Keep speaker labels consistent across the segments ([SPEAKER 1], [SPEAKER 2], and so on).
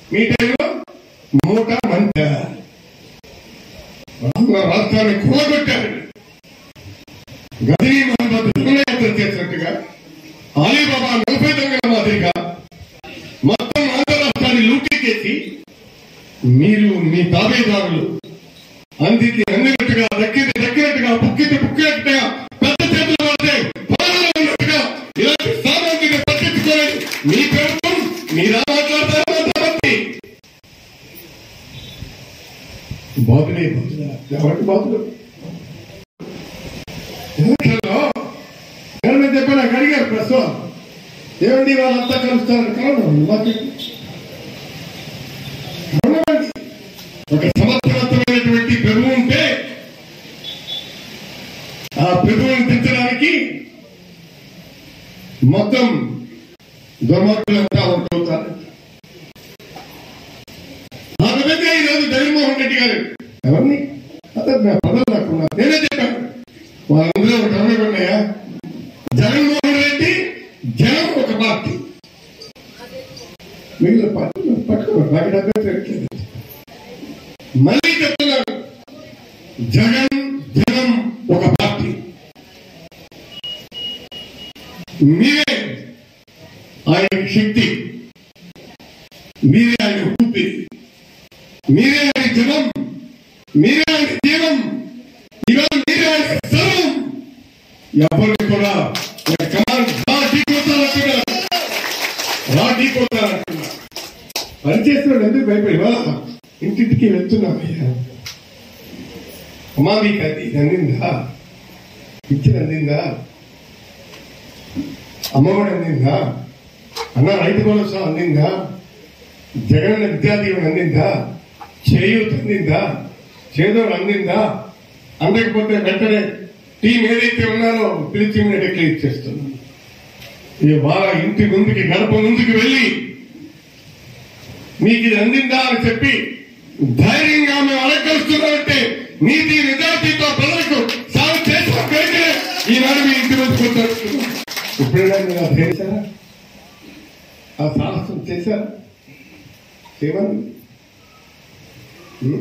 [SPEAKER 1] మీ టైంలో మూట మంట ఆంధ్ర రాష్ట్రాన్ని కూడగొట్టారు గదిని మహమ్మద్ దండయాత్ర చేసినట్టుగా అలీబాబా నలభై దొంగల మాదిరిగా మొత్తం ఆంధ్ర రాష్ట్రాన్ని లూటీ చేసి మీరు మీ తాబేదారులు అందితే అందినట్టుగా దక్కితే దక్కినట్టుగా పుక్కితే పుక్కినట్టుగా పెద్ద చేతులు పడితే పాలన ఉన్నట్టుగా ఇలాంటి సామాన్యుని పట్టించుకోలేదు మీ ప్రభుత్వం మీరా మాట్లాడతారు కాబట్టి బాధులే బాధులా ఎవరికి బాధులు ఎలక్షన్లో ఎవరైనా చెప్పి నాకు అడిగారు ప్రస్తుతం ఏమండి వాళ్ళంతా కలుస్తారని కలవడం మాకు కలవండి ఒక సమర్థవంతమైనటువంటి పెరుగు ఉంటే ఆ పెరుగును పెంచడానికి మొత్తం దుర్మార్గులంతా ఉంటవుతారు ఆ విధంగా ఈరోజు జగన్మోహన్ రెడ్డి గారు ఎవరిని అతను నా పదవి నాకు ఉన్నారు. నేనే చెప్పాను వాళ్ళందరూ ఒక టర్మ్ ఉన్నాయా జగన్మోహన్ రెడ్డి జనం ఒక పార్టీ మిగిలిన పార్టీ పట్టుకోవాలి నాకు డబ్బే పెట్టలేదు మళ్ళీ చెప్తున్నాను జగన్ జనం ఒక పార్టీ మీరే ఆయన శక్తి మీరే ఆయన ఊపిరి మీరే ఆయన జనం మీరే ఆయన జీవం ఇవాళ మీరే ఆయన సర్వం ఎవరిని కూడా కమాండ్ రా ఢీకొట్టాలంటున్నారు రా ఢీకొట్టాలంటున్నారు పనిచేస్తున్నాడు ఎందుకు భయపడి వా ఇంటింటికి వెళ్తున్నామయ్యా అమ్మా మీకు అది ఇది అందిందా ఇచ్చిన అందిందా అమ్మఒడి అందిందా అన్న రైతు భరోసా అందిందా జగన్ విద్యార్థి అందిందా చేయూత అందిందా చేదోడు అందిందా అందకపోతే వెంటనే టీం ఏదైతే ఉన్నారో పిలిచి మీద డిక్లేర్ ఇచ్చేస్తున్నాను ఈ వాళ్ళ ఇంటి ముందుకి గడప ముందుకు వెళ్ళి మీకు ఇది అందిందా అని చెప్పి ధైర్యంగా మేము అలంకరిస్తున్నామంటే నీతి నిజాయితీతో ప్రజలకు సాగు చేసుకోగలిగితే ఈనాడు మీ ఇంటి ముందుకు వచ్చేస్తున్నాం ఎప్పుడైనా మీరు అది చేశారా ఆ సాహసం చేశారా చేయమని ఉం?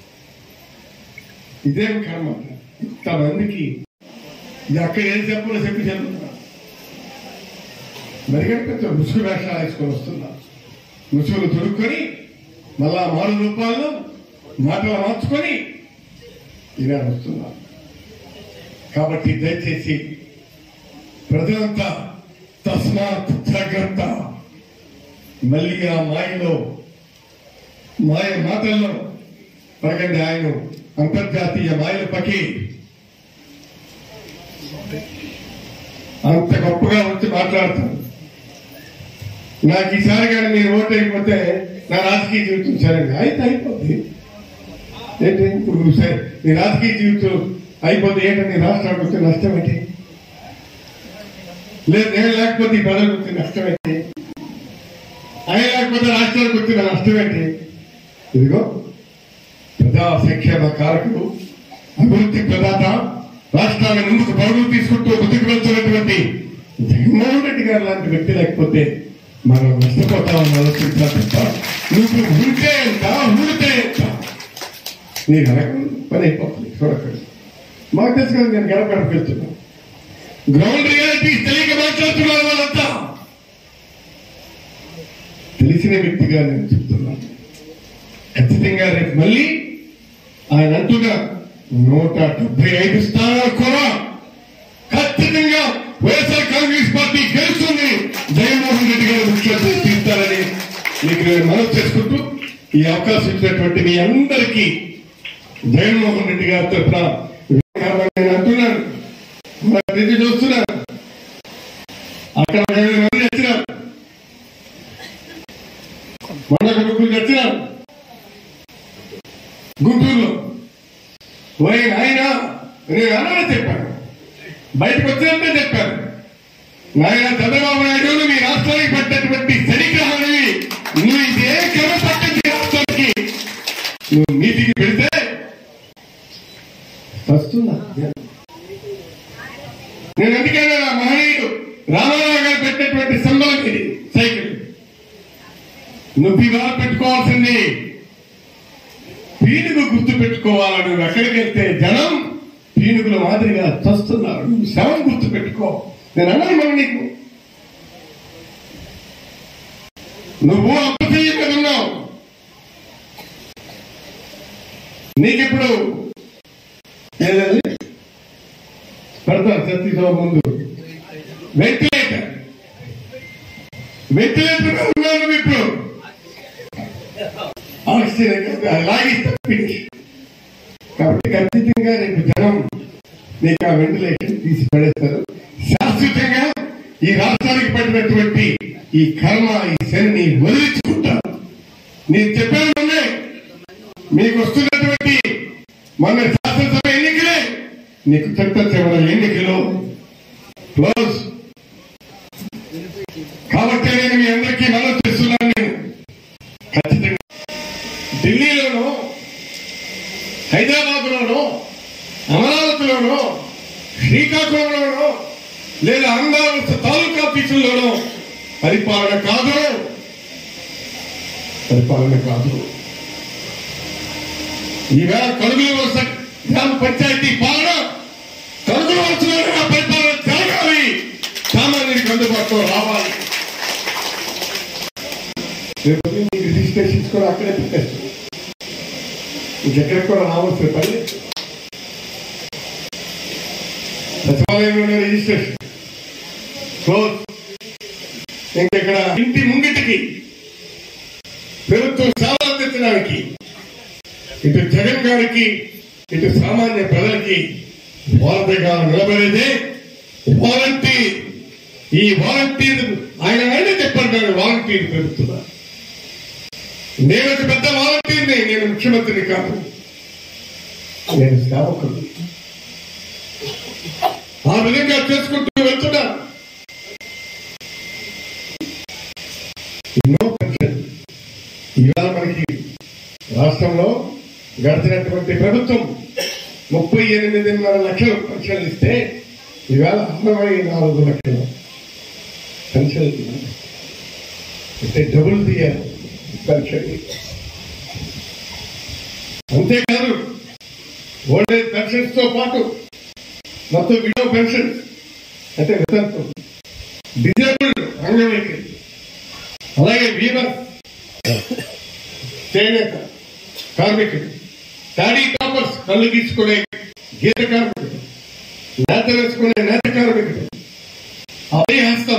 [SPEAKER 1] ఇదేం కర్మ ఇంతమందికి ఇది అక్కడ ఏం చెప్పలో చెప్పి చెప్తున్నా మరిగడిపెత్త ముసుగు వేషాలు వేసుకొని వస్తున్నా ముసుగులు తొడుక్కొని మళ్ళా మారు రూపాల్లో మాటలు మార్చుకొని ఇలా వస్తున్నా కాబట్టి దయచేసి ప్రజలంతా తస్మాత్ జాగ్రత్త మళ్ళీ ఆ మాయలో మాయ మాటల్లో పడకండి ఆయన అంతర్జాతీయ మాయల పకి అంత గొప్పగా వచ్చి మాట్లాడతారు నాకు ఈసారి కానీ మీరు ఓటు అయిపోతే నా రాజకీయ జీవితం సరే అయితే అయిపోద్ది ఏంటి ఇప్పుడు నువ్వు సరే నీ రాజకీయ జీవితం అయిపోతే ఏంటని రాష్ట్రానికి వచ్చే నష్టం ఏంటి లేదు నేను లేకపోతే ఈ ప్రజలకు వచ్చే నష్టం ఏంటి ఆయన లేకపోతే రాష్ట్రానికి వచ్చిన నష్టం ఏంటి ఇదిగో ప్రజా సంక్షేమ కారకుడు అభివృద్ధి ప్రదాత రాష్ట్రాన్ని ముందుకు పరుగులు తీసుకుంటూ ముందుకు వెళ్తున్నటువంటి జగన్మోహన్ రెడ్డి గారు లాంటి వ్యక్తి లేకపోతే మనం నష్టపోతామని ఆలోచించాలి తప్ప నువ్వు ఉంటే ఎంత ఊరితే ఎంత నీ వెనక పని అయిపోతుంది చూడకండి మాకు తెలుసు కదా నేను గడప గడప వెళ్తున్నాను గ్రౌండ్ రియాలిటీ తెలియక మాట్లాడుతున్నారు వాళ్ళంతా తెలిసిన వ్యక్తిగా నేను చెప్తున్నాను ఖచ్చితంగా రేపు మళ్ళీ ఆయన అంటున్నా నూట డెబ్బై ఐదు స్థానాలు కూడా ఖచ్చితంగా వైఎస్ఆర్ కాంగ్రెస్ పార్టీ గెలుస్తుంది జగన్మోహన్ రెడ్డి గారు ముఖ్యమంత్రి తీస్తారని మీకు నేను మనవి చేసుకుంటూ ఈ అవకాశం ఇచ్చినటువంటి మీ అందరికీ జగన్మోహన్ రెడ్డి గారి తరఫున నేను అంటున్నాను మరి ఇది చూస్తున్నాను అక్కడ ఒక ఐదు మంది వచ్చినారు మొన్న ముగ్గురు వచ్చినారు గుంటూరులో ఓయ్ నాయన నేను అలానే చెప్పాను బయటకు వచ్చినట్టే చెప్పాను నాయన చంద్రబాబు నాయుడు మీ రాష్ట్రానికి పడ్డటువంటి శనిగ్రహాన్ని నువ్వు ఇదే క్రమ పట్టించి రాష్ట్రానికి నువ్వు మీటింగ్ పెడితే వస్తున్నా నేను అందుకనే నా మహనీయుడు రామారావు గారు పెట్టినటువంటి సంబలం ఇది సైకిల్ నువ్వు ఇవాళ పెట్టు పెట్టుకోవాల్సింది పీనుగు గుర్తు పెట్టుకోవాలని నువ్వు ఎక్కడికి వెళ్తే జనం పీనుగుల మాదిరిగా చస్తున్నారు నువ్వు శవం గుర్తు పెట్టుకో నేను అన్నాను మరి నీకు నువ్వు అప్పచెయ్యకనున్నావు నీకిప్పుడు ఏదది పెడతాను సతీశ్వర ముందు వెంటిలేటర్ వెంటిలేటర్ ఉన్నావు నువ్వు ఇప్పుడు ఆశ్చర్యంగా అది లాగిస్తే ఫినిష్ కాబట్టి ఖచ్చితంగా రేపు జనం నీకు ఆ వెంటిలేషన్ తీసి పడేస్తారు శాశ్వతంగా ఈ రాష్ట్రానికి పడినటువంటి ఈ కర్మ ఈ శని వదిలించుకుంటారు నేను చెప్పాను మొన్నే మీకు వస్తున్నటువంటి మొన్న శాసనసభ ఎన్నికలే నీకు చట్ట చివరి ఎన్నికలు క్లోజ్ కాబట్టి నేను మీ అందరికీ మనం చేస్తున్నాను నేను ఖచ్చితంగా ఢిల్లీలోనూ హైదరాబాద్ లోనూ అమరావతిలోనూ శ్రీకాకుళంలోనూ లేదా అమరావతి తాలూకా ఆఫీసుల్లోనూ పరిపాలన కాదు పరిపాలన కాదు ఈవేళ కడుగుల వలస గ్రామ పంచాయతీ పాలన కడుగుల వలసలోనే ఆ పరిపాలన జరగాలి సామాన్యుడికి అందుబాటులో రావాలి రేపు మీకు రిజిస్ట్రేషన్స్ కూడా అక్కడే పెట్టేస్తారు ఇంకెక్కడికి కూడా రావాల్సిన పని లేదు. సచివాలయంలోనే రిజిస్ట్రేషన్ క్లోజ్ ఇంకెక్కడ ఇంటి ముంగిటికి ప్రభుత్వం సేవలు అందించడానికి ఇటు జగన్ గారికి ఇటు సామాన్య ప్రజలకి వారధిగా నిలబడేదే వాలంటీర్ ఈ వాలంటీర్ ఆయన ఆయన చెప్పంటాడు వాలంటీర్ పెరుగుతున్నా నేను ఒక పెద్ద వాలంటీర్ని నేను ముఖ్యమంత్రిని కాదు నేను సేవకుడు ఆ విధంగా చేసుకుంటూ వెళ్తున్నా ఎన్నో పెన్షన్ ఇవాళ మనకి రాష్ట్రంలో గడిచినటువంటి ప్రభుత్వం ముప్పై ఎనిమిదిన్నర లక్షల పెన్షన్లు ఇస్తే ఇవాళ అరవై నాలుగు లక్షల పెన్షన్ అంటే డబుల్ తీయాలి పెన్షన్ అంతేకాదు ఓల్డ్ ఏజ్ పెన్షన్స్ తో పాటు మొత్తం విడో పెన్షన్స్ అంటే వితంతు డిజేబుల్డ్ అంగవైకల్యం అలాగే వీవర్ చేనేత కార్మికుడు టాడీ టాపర్స్ కళ్ళు గీసుకునే గీత కార్మికుడు నేత వేసుకునే నేత కార్మికుడు అభయ హస్తం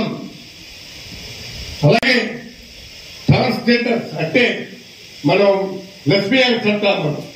[SPEAKER 1] అలాగే ట్రాన్స్జెండర్స్ అంటే మనం లెస్బియన్స్ అంటాం మనం